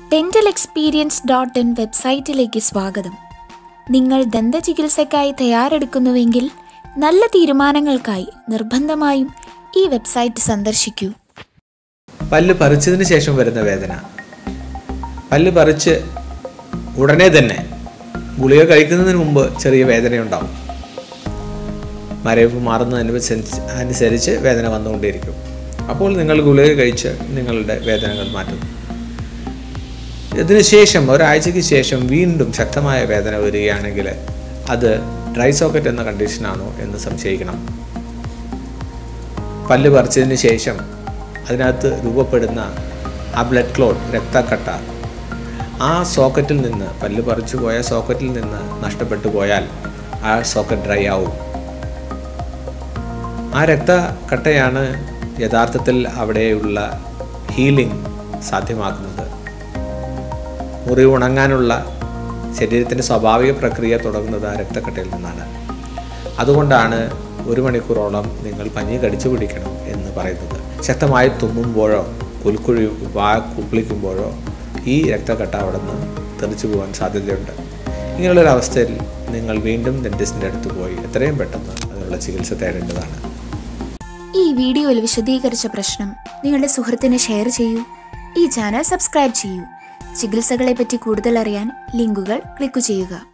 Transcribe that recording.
dental experience dot in വെബ്സൈറ്റിലേക്ക് സ്വാഗതം നിങ്ങൾ ദന്തചികിത്സയ്ക്കായി തയ്യാറെടുക്കുന്നുവെങ്കിൽ നല്ല തീരുമാനങ്ങൾക്കായി നിർബന്ധമായും ഈ വെബ്സൈറ്റ് സന്ദർശിക്കൂ പല്ല് പറിച്ചതിന് ശേഷം വരുന്ന വേദന പല്ല് പറിച്ച് ഉടനെ തന്നെ ഗുളിക കഴിക്കുന്നതിന് മുമ്പ് ചെറിയ വേദനയുണ്ടാവും മരവിപ്പ് മാറുന്നതനുസരിച്ച് അനുസരിച്ച് വേദന വന്നുകൊണ്ടേയിരിക്കും അപ്പോൾ നിങ്ങൾ ഗുളിക കഴിച്ച് നിങ്ങളുടെ വേദനകൾ മാറ്റുന്നു ഇതിനുശേഷം ഒരാഴ്ചയ്ക്ക് ശേഷം വീണ്ടും ശക്തമായ വേദന വരികയാണെങ്കിൽ അത് ഡ്രൈ സോക്കറ്റ് എന്ന കണ്ടീഷനാണോ എന്ന് സംശയിക്കണം പല്ല് പറിച്ചതിന് ശേഷം അതിനകത്ത് രൂപപ്പെടുന്ന ആ ബ്ലഡ് ക്ലോട്ട് രക്തക്കട്ട ആ സോക്കറ്റിൽ നിന്ന് പല്ല് പറിച്ചു പോയ സോക്കറ്റിൽ നിന്ന് നഷ്ടപ്പെട്ടു പോയാൽ ആ സോക്കറ്റ് ഡ്രൈ ആവും ആ രക്തക്കട്ടയാണ് യഥാർത്ഥത്തിൽ അവിടെയുള്ള ഹീലിംഗ് സാധ്യമാക്കുന്നത് മുറി ഉണങ്ങാനുള്ള ശരീരത്തിൻ്റെ സ്വാഭാവിക പ്രക്രിയ തുടങ്ങുന്നത് ആ രക്തക്കട്ടയിൽ നിന്നാണ് അതുകൊണ്ടാണ് ഒരു മണിക്കൂറോളം നിങ്ങൾ പഞ്ഞി കടിച്ചു പിടിക്കണം എന്ന് പറയുന്നത് ശക്തമായി തുമ്മുമ്പോഴോ കുൽക്കുഴി വാ കുപ്പിളിക്കുമ്പോഴോ ഈ രക്തക്കട്ട അവിടെ നിന്ന് തെറിച്ചു പോകാൻ സാധ്യതയുണ്ട് ഇങ്ങനെയുള്ളൊരവസ്ഥയിൽ നിങ്ങൾ വീണ്ടും ഡെൻറ്റിസ്റ്റിൻ്റെ അടുത്ത് പോയി എത്രയും പെട്ടെന്ന് അതിനുള്ള ചികിത്സ തേടേണ്ടതാണ് ഈ വീഡിയോയിൽ വിശദീകരിച്ച പ്രശ്നം നിങ്ങളുടെ സുഹൃത്തിന് ഷെയർ ചെയ്യൂ ഈ ചാനൽ സബ്സ്ക്രൈബ് ചെയ്യൂ ചികിത്സകളെപ്പറ്റി കൂടുതൽ അറിയാൻ ലിങ്കുകൾ ക്ലിക്ക് ചെയ്യുക